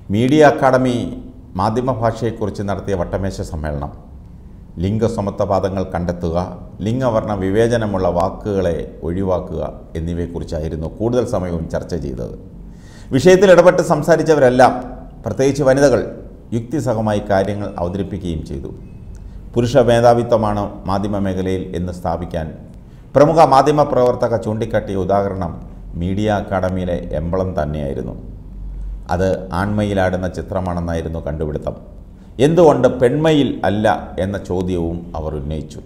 media academy മാധ്യമഭാഷയെക്കുറിച്ച് നടത്തിയ വട്ടമേശ സമ്മേളനം ലിംഗസമത്വവാദങ്ങൾ കണ്ടെത്തുക ലിംഗവർണ്ണ വിവേചനമുള്ള വാക്കുകളെ ഒഴിവാക്കുക എന്നിവയെക്കുറിച്ചായിരുന്നു കൂടുതൽ സമയവും ചർച്ച ചെയ്തത് വിഷയത്തിൽ ഇടപെട്ട് സംസാരിച്ചവരെല്ലാം പ്രത്യേകിച്ച് വനിതകൾ യുക്തിസഹമായി കാര്യങ്ങൾ അവതരിപ്പിക്കുകയും ചെയ്തു പുരുഷ മേധാവിത്വമാണ് മാധ്യമ മേഖലയിൽ എന്ന് സ്ഥാപിക്കാൻ പ്രമുഖ മാധ്യമ പ്രവർത്തക ചൂണ്ടിക്കാട്ടിയ ഉദാഹരണം മീഡിയ അക്കാദമിയിലെ എംബളം തന്നെയായിരുന്നു അത് ആൺമയിലാടുന്ന ചിത്രമാണെന്നായിരുന്നു കണ്ടുപിടുത്തം എന്തുകൊണ്ട് പെൺമയിൽ അല്ല എന്ന ചോദ്യവും അവർ ഉന്നയിച്ചു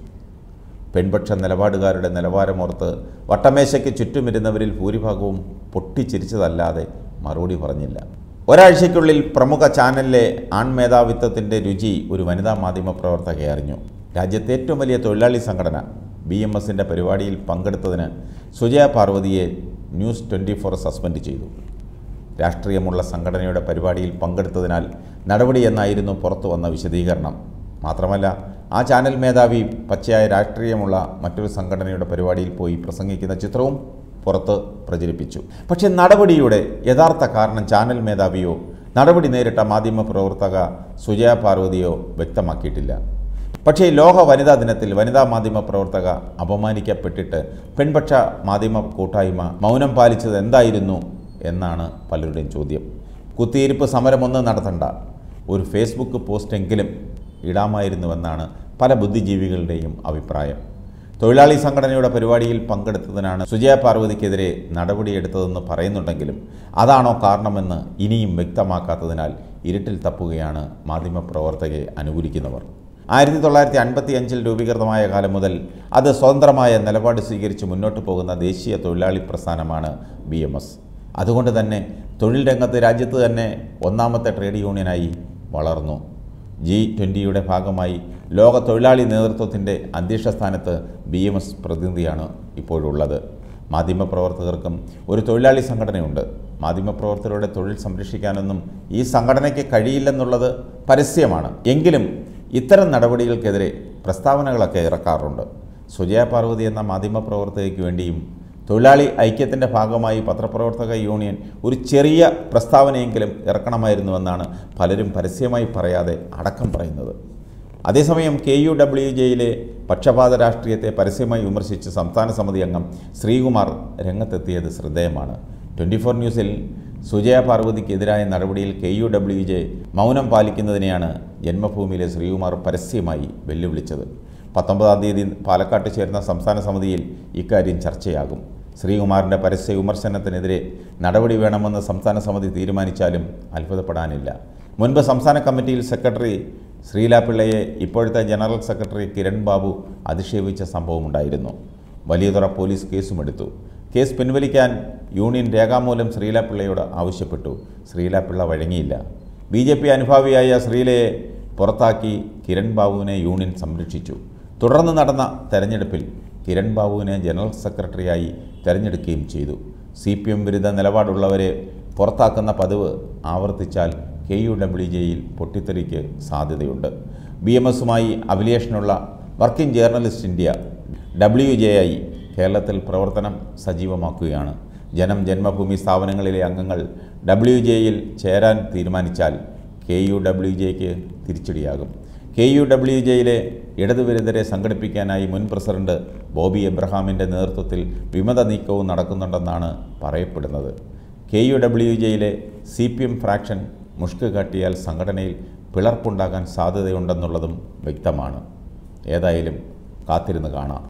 പെൺപക്ഷ നിലപാടുകാരുടെ നിലവാരമോർത്ത് വട്ടമേശയ്ക്ക് ചുറ്റുമിരുന്നവരിൽ ഭൂരിഭാഗവും പൊട്ടിച്ചിരിച്ചതല്ലാതെ മറുപടി പറഞ്ഞില്ല ഒരാഴ്ചയ്ക്കുള്ളിൽ പ്രമുഖ ചാനലിലെ ആൺമേധാവിത്വത്തിൻ്റെ രുചി ഒരു വനിതാ മാധ്യമ പ്രവർത്തക അറിഞ്ഞു രാജ്യത്തെ ഏറ്റവും വലിയ തൊഴിലാളി സംഘടന ബി എം എസിൻ്റെ പരിപാടിയിൽ പങ്കെടുത്തതിന് സുജയ പാർവതിയെ ന്യൂസ് ട്വൻറ്റി ഫോർ സസ്പെൻഡ് ചെയ്തു രാഷ്ട്രീയമുള്ള സംഘടനയുടെ പരിപാടിയിൽ പങ്കെടുത്തതിനാൽ നടപടി എന്നായിരുന്നു പുറത്തു വന്ന വിശദീകരണം മാത്രമല്ല ആ ചാനൽ മേധാവി പച്ചയായ രാഷ്ട്രീയമുള്ള മറ്റൊരു സംഘടനയുടെ പരിപാടിയിൽ പോയി പ്രസംഗിക്കുന്ന ചിത്രവും പുറത്ത് പ്രചരിപ്പിച്ചു പക്ഷേ നടപടിയുടെ യഥാർത്ഥ കാരണം ചാനൽ മേധാവിയോ നടപടി നേരിട്ട മാധ്യമ പ്രവർത്തക സുജയ പാർവതിയോ വ്യക്തമാക്കിയിട്ടില്ല പക്ഷേ ലോക വനിതാ ദിനത്തിൽ വനിതാ മാധ്യമ പ്രവർത്തക അപമാനിക്കപ്പെട്ടിട്ട് പെൺപക്ഷ മാധ്യമ കൂട്ടായ്മ മൗനം പാലിച്ചത് എന്തായിരുന്നു എന്നാണ് പലരുടെയും ചോദ്യം കുത്തിയിരിപ്പ് സമരമൊന്നും നടത്തണ്ട ഒരു ഫേസ്ബുക്ക് പോസ്റ്റെങ്കിലും ഇടാമായിരുന്നുവെന്നാണ് പല ബുദ്ധിജീവികളുടെയും അഭിപ്രായം തൊഴിലാളി സംഘടനയുടെ പരിപാടിയിൽ പങ്കെടുത്തതിനാണ് സുജയ പാർവതിക്കെതിരെ നടപടിയെടുത്തതെന്ന് പറയുന്നുണ്ടെങ്കിലും അതാണോ കാരണമെന്ന് ഇനിയും വ്യക്തമാക്കാത്തതിനാൽ ഇരുട്ടിൽ തപ്പുകയാണ് മാധ്യമപ്രവർത്തകരെ അനുകൂലിക്കുന്നവർ ആയിരത്തി തൊള്ളായിരത്തി അൻപത്തി അഞ്ചിൽ രൂപീകൃതമായ കാലം മുതൽ അത് സ്വതന്ത്രമായ നിലപാട് സ്വീകരിച്ച് മുന്നോട്ട് പോകുന്ന ദേശീയ തൊഴിലാളി പ്രസ്ഥാനമാണ് ബി എം എസ് അതുകൊണ്ട് തന്നെ തൊഴിൽ രംഗത്ത് രാജ്യത്ത് തന്നെ ഒന്നാമത്തെ ട്രേഡ് യൂണിയനായി വളർന്നു ജി ട്വൻ്റിയുടെ ഭാഗമായി ലോക തൊഴിലാളി നേതൃത്വത്തിൻ്റെ അധ്യക്ഷ സ്ഥാനത്ത് ബി എം എസ് പ്രതിനിധിയാണ് ഇപ്പോഴുള്ളത് മാധ്യമപ്രവർത്തകർക്കും ഒരു തൊഴിലാളി സംഘടനയുണ്ട് മാധ്യമപ്രവർത്തകരുടെ തൊഴിൽ സംരക്ഷിക്കാനൊന്നും ഈ സംഘടനയ്ക്ക് കഴിയില്ലെന്നുള്ളത് പരസ്യമാണ് എങ്കിലും ഇത്തരം നടപടികൾക്കെതിരെ പ്രസ്താവനകളൊക്കെ ഇറക്കാറുണ്ട് സുജയ പാർവതി എന്ന മാധ്യമപ്രവർത്തകയ്ക്ക് വേണ്ടിയും തൊഴിലാളി ഐക്യത്തിൻ്റെ ഭാഗമായി പത്രപ്രവർത്തക യൂണിയൻ ഒരു ചെറിയ പ്രസ്താവനയെങ്കിലും ഇറക്കണമായിരുന്നുവെന്നാണ് പലരും പരസ്യമായി പറയാതെ അടക്കം പറയുന്നത് അതേസമയം കെ യു ഡബ്ല്യു ജെയിലെ പക്ഷപാത രാഷ്ട്രീയത്തെ പരസ്യമായി വിമർശിച്ച് സംസ്ഥാന സമിതി അംഗം ശ്രീകുമാർ രംഗത്തെത്തിയത് ശ്രദ്ധേയമാണ് ട്വൻറ്റി ഫോർ ന്യൂസിൽ സുജയ പാർവതിക്കെതിരായ നടപടിയിൽ കെ യു ഡബ്ല്യു ജെ മൗനം പാലിക്കുന്നതിനെയാണ് ജന്മഭൂമിയിലെ ശ്രീകുമാർ പരസ്യമായി വെല്ലുവിളിച്ചത് പത്തൊമ്പതാം തീയതി പാലക്കാട്ട് ചേർന്ന സംസ്ഥാന സമിതിയിൽ ഇക്കാര്യം ചർച്ചയാകും ശ്രീകുമാറിൻ്റെ പരസ്യ വിമർശനത്തിനെതിരെ നടപടി വേണമെന്ന് സംസ്ഥാന സമിതി തീരുമാനിച്ചാലും അത്ഭുതപ്പെടാനില്ല മുൻപ് സംസ്ഥാന കമ്മിറ്റിയിൽ സെക്രട്ടറി ശ്രീലാപിള്ളയെ ഇപ്പോഴത്തെ ജനറൽ സെക്രട്ടറി കിരൺ ബാബു അധിക്ഷേപിച്ച സംഭവമുണ്ടായിരുന്നു വലിയതുറ പോലീസ് കേസുമെടുത്തു കേസ് പിൻവലിക്കാൻ യൂണിയൻ രേഖാമൂലം ശ്രീലാപിള്ളയോട് ആവശ്യപ്പെട്ടു ശ്രീലാപിള്ള വഴങ്ങിയില്ല ബി ജെ പി അനുഭാവിയായ ശ്രീലയെ പുറത്താക്കി കിരൺ ബാബുവിനെ യൂണിയൻ സംരക്ഷിച്ചു തുടർന്ന് നടന്ന തെരഞ്ഞെടുപ്പിൽ കിരൺ ബാബുവിനെ ജനറൽ സെക്രട്ടറിയായി തെരഞ്ഞെടുക്കുകയും ചെയ്തു സി പി എം വിരുദ്ധ നിലപാടുള്ളവരെ പുറത്താക്കുന്ന പതിവ് ആവർത്തിച്ചാൽ കെ യു ഡബ്ല്യു ജെയിൽ പൊട്ടിത്തെറിക്ക് സാധ്യതയുണ്ട് ബി എം എസുമായി അഫിലിയേഷനുള്ള working journalist India W J I കേരളത്തിൽ പ്രവർത്തനം സജീവമാക്കുകയാണ് ജനം ജന്മഭൂമി സ്ഥാപനങ്ങളിലെ അംഗങ്ങൾ ഡബ്ല്യു ജെയിൽ ചേരാൻ തീരുമാനിച്ചാൽ കെ യു ഡബ്ല്യു ജെക്ക് തിരിച്ചടിയാകും കെ യു ഡബ്ല്യു ജെയിലെ ഇടതുവിരുദ്ധരെ സംഘടിപ്പിക്കാനായി മുൻ പ്രസിഡന്റ് ബോബി എബ്രഹാമിൻ്റെ നേതൃത്വത്തിൽ വിമത നീക്കവും നടക്കുന്നുണ്ടെന്നാണ് പറയപ്പെടുന്നത് കെ യു ഡബ്ല്യു ജെയിലെ സി പി എം ഫ്രാക്ഷൻ മുഷ്ക് കാട്ടിയാൽ സംഘടനയിൽ പിളർപ്പുണ്ടാകാൻ സാധ്യതയുണ്ടെന്നുള്ളതും വ്യക്തമാണ് ഏതായാലും കാത്തിരുന്ന് കാണാം